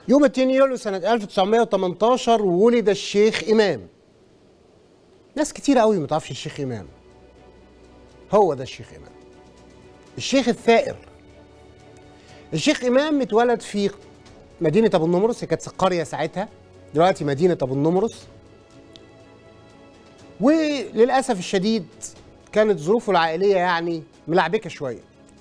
يوم 2 يوليو سنة 1918 ولد الشيخ إمام ناس كتير قوي ما تعرفش الشيخ إمام هو ده الشيخ إمام الشيخ الثائر الشيخ إمام اتولد في مدينة أبو النمرس هي كانت قرية ساعتها دلوقتي مدينة أبو النمرس وللأسف الشديد كانت ظروفه العائلية يعني ملعبكة شوية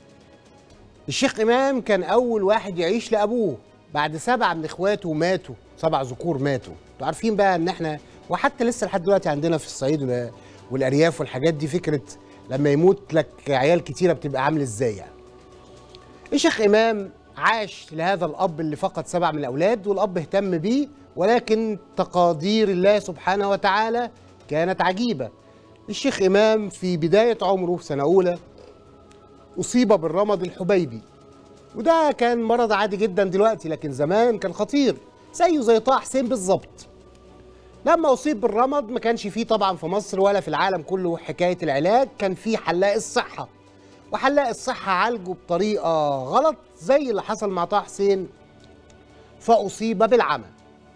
الشيخ إمام كان أول واحد يعيش لأبوه بعد سبعة من إخواته ماتوا سبع ذكور ماتوا انتوا عارفين بقى إن إحنا وحتى لسه لحد دلوقتي عندنا في الصعيد وال- والأرياف والحاجات دي فكرة لما يموت لك عيال كتيرة بتبقى عامل إزاي يعني الشيخ إمام عاش لهذا الأب اللي فقد سبع من الأولاد والأب اهتم بيه ولكن تقادير الله سبحانه وتعالى كانت عجيبة الشيخ إمام في بداية عمره في سنة أولى أصيب بالرمد الحبيبي وده كان مرض عادي جدا دلوقتي لكن زمان كان خطير زيه زي طه حسين بالظبط لما أصيب بالرمد ما كانش فيه طبعا في مصر ولا في العالم كله حكاية العلاج كان فيه حلاق الصحة وحلاق الصحة عالجه بطريقة غلط زي اللي حصل مع طه حسين فأصيب بالعمى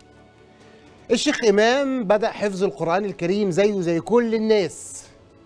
الشيخ إمام بدأ حفظ القرآن الكريم زيه زي كل الناس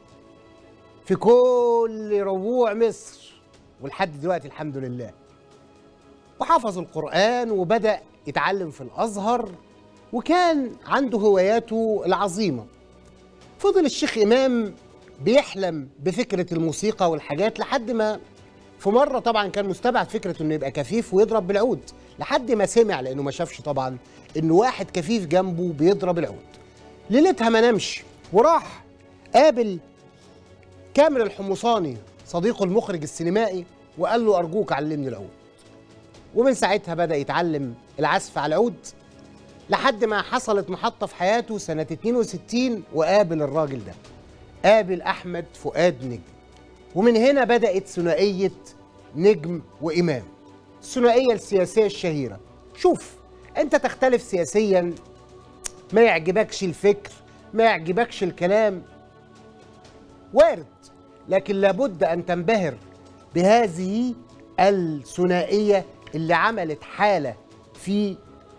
في كل ربوع مصر ولحد دلوقتي الحمد لله وحفظ القرآن وبدأ يتعلم في الأزهر وكان عنده هواياته العظيمة فضل الشيخ إمام بيحلم بفكرة الموسيقى والحاجات لحد ما في مرة طبعا كان مستبعد فكرة انه يبقى كفيف ويضرب بالعود لحد ما سمع لانه ما شافش طبعا انه واحد كفيف جنبه بيضرب العود ليلتها ما نامش وراح قابل كامل الحمصاني صديقه المخرج السينمائي وقال له ارجوك علمني العود ومن ساعتها بدا يتعلم العزف على العود لحد ما حصلت محطه في حياته سنه 62 وقابل الراجل ده قابل احمد فؤاد نجم ومن هنا بدات ثنائيه نجم وامام الثنائيه السياسيه الشهيره شوف انت تختلف سياسيا ما يعجبكش الفكر ما يعجبكش الكلام وارد لكن لابد ان تنبهر بهذه الثنائيه اللي عملت حاله في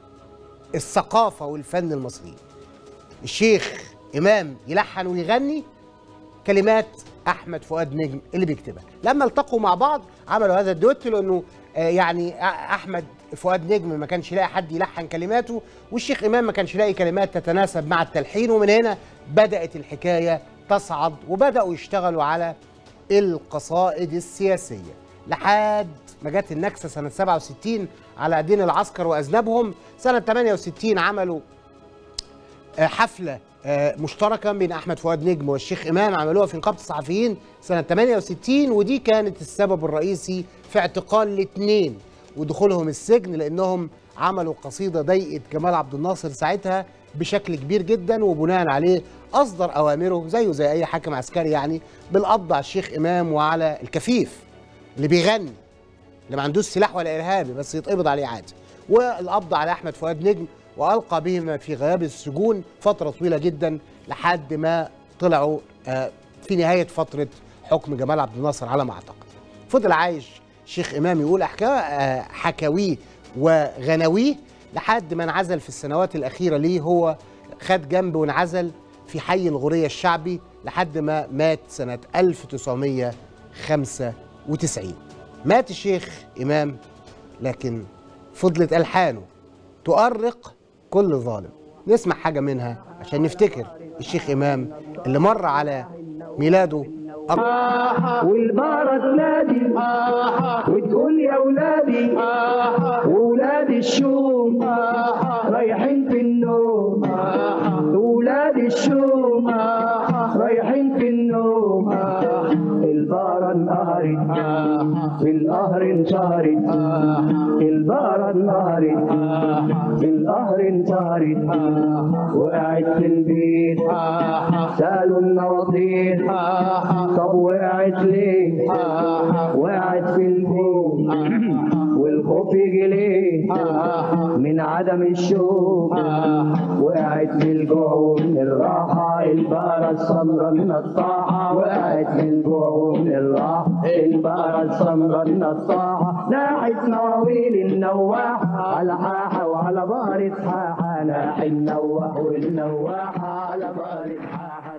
الثقافه والفن المصري الشيخ امام يلحن ويغني كلمات احمد فؤاد نجم اللي بيكتبها لما التقوا مع بعض عملوا هذا الدويتو لانه آه، يعني أ- احمد فؤاد نجم ما كانش يلاقي حد يلحن كلماته والشيخ امام ما كانش يلاقي كلمات تتناسب مع التلحين ومن هنا بدات الحكايه تصعد وبداوا يشتغلوا على القصائد السياسيه لحد ما جت النكسه سنه 67 على ايدين العسكر واذنبهم سنه 68 عملوا آه، حفله آه، مشتركه بين احمد فؤاد نجم والشيخ امام عملوها في نقابه الصحفيين سنه 68 ودي كانت السبب الرئيسي في اعتقال الاثنين ودخولهم السجن لانهم عملوا قصيده ضيقت جمال عبد الناصر ساعتها بشكل كبير جدا وبناء عليه اصدر اوامره زيه زي اي حاكم عسكري يعني بالقبض على الشيخ امام وعلى الكفيف اللي بيغني اللي ما عندوش سلاح ولا ارهابي بس يتقبض عليه عادي والقبض على احمد فؤاد نجم والقى بهما في غياب السجون فتره طويله جدا لحد ما طلعوا آه، في نهايه فتره حكم جمال عبد الناصر على ما اعتقد فضل عايش شيخ امام يقول أحكا آه، حكاويه وغناويه لحد ما انعزل في السنوات الاخيره ليه هو خد جنب وانعزل في حي الغوريه الشعبي لحد ما مات سنه 1995 مات الشيخ امام لكن فضلت الحانه تؤرق كل ظالم نسمع حاجه منها عشان نفتكر الشيخ امام اللي مر على ميلاده أر- والبارة تنادي وتقول يا ولادي وولاد الشوم رايحين في النوم وولاد الشوم رايحين في النوم البارة انقهرت في القهر انشهرت البارة انقهرت في القهر انشهرت وقعت في البيت سالوا النواطير طب وقعت ليه وقعت في البيت والخوف يجي ليه من من عدم الشوق وقعت في الجوع من الراحة البقرة السمرة من الطاعة وقعت في الجوع من الراحة البقرة السمرة من الطاعة ناحت نواويل النواحة على حاحة وعلى بقرة حاحة ناحي النواح والنواحة على بقرة حاحة